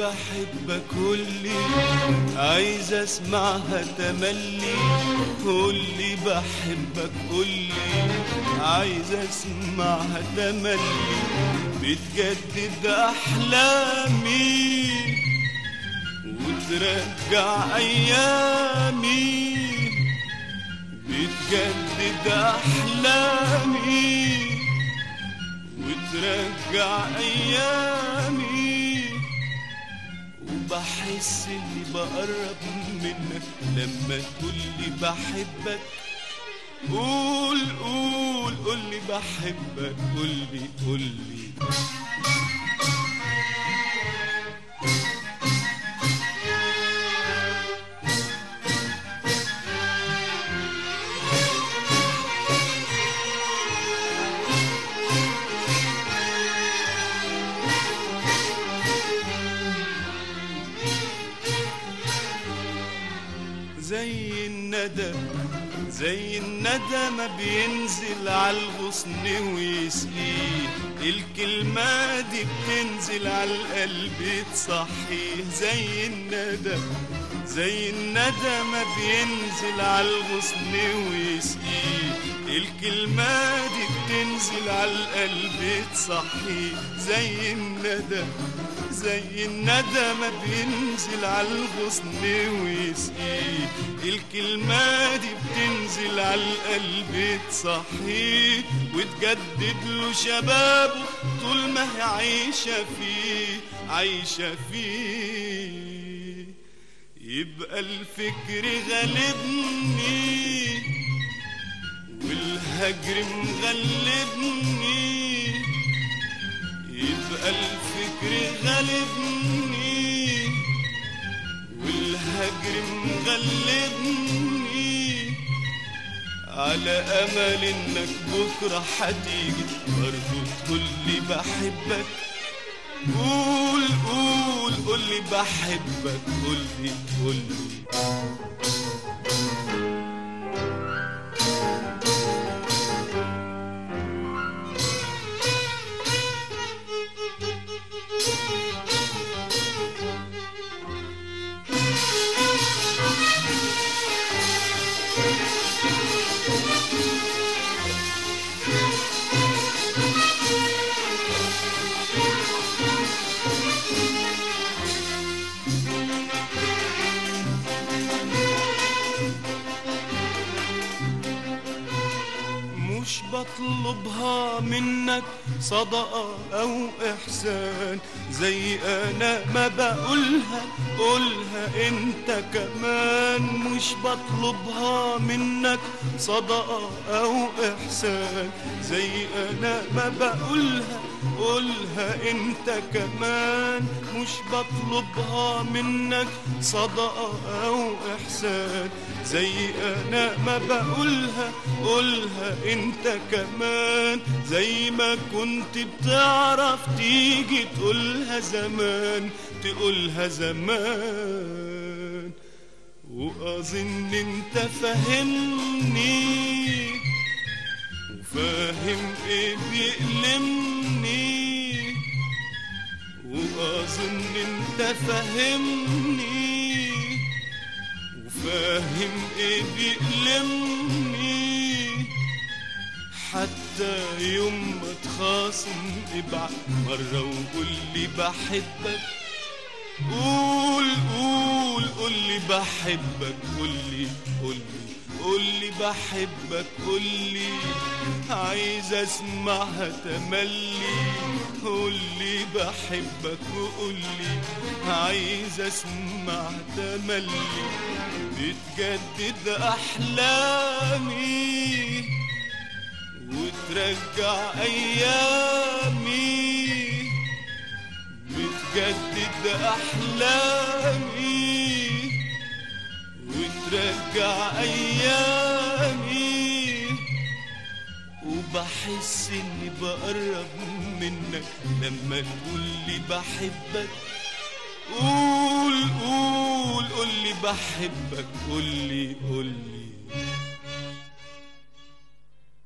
بحبك قولي عايز اسمعها تملي قولي بحبك قولي عايز اسمعها تملي بتجدد احلامي وترجع ايامي بتجدد احلامي وترجع ايامي وبحس اني بقرب منك لما تقولي بحبك قول قول قولي بحبك قولي قولي زي الندى زي الندى ما بينزل على الغصن ويسقيه الكلمة دي بتنزل على القلب تصحيه زي الندى زي الندى ما بينزل على الغصن ويسقيه الكلمة دي بتنزل على القلب تصحيه زي الندى زي الندى ما بينزل على الغصن ويسقيه الكلمة دي بتنزل على القلب تصحيه وتجدد له شبابه طول ما هي عايشة فيه عايشة فيه يبقى الفكر غالبني والهجر مغلبني يبقى الفكر غالبني والهجر مغلبني على امل انك بكره هتيجي برضه تقولي بحبك قول قول قولي بحبك قولي قولي مش بطلبها منك صدقة أو إحسان زي أنا ما بقولها قولها أنت كمان مش بطلبها منك صدقة أو إحسان زي أنا ما بقولها قولها أنت كمان مش بطلبها منك صدقة أو إحسان زي أنا ما بقولها قولها أنت كمان زي ما كنت بتعرف تيجي تقولها زمان تقولها زمان وأظن أنت فاهمني وفاهم إيه بيألمني وأظن أنت فاهمني وفاهم إيه بيألمني حتى يوم ما تخاصم ابعت مرة وقول لي بحبك قول قول قول لي بحبك قول لي قول لي قول لي بحبك قول لي عايز اسمعها تملي قول لي بحبك وقول لي عايز اسمعها تملي بتجدد احلامي وترجع ايامي بتجدد احلامي وترجع ايامي وبحس اني بقرب منك لما تقولي بحبك قول قول قولي بحبك قولي قولي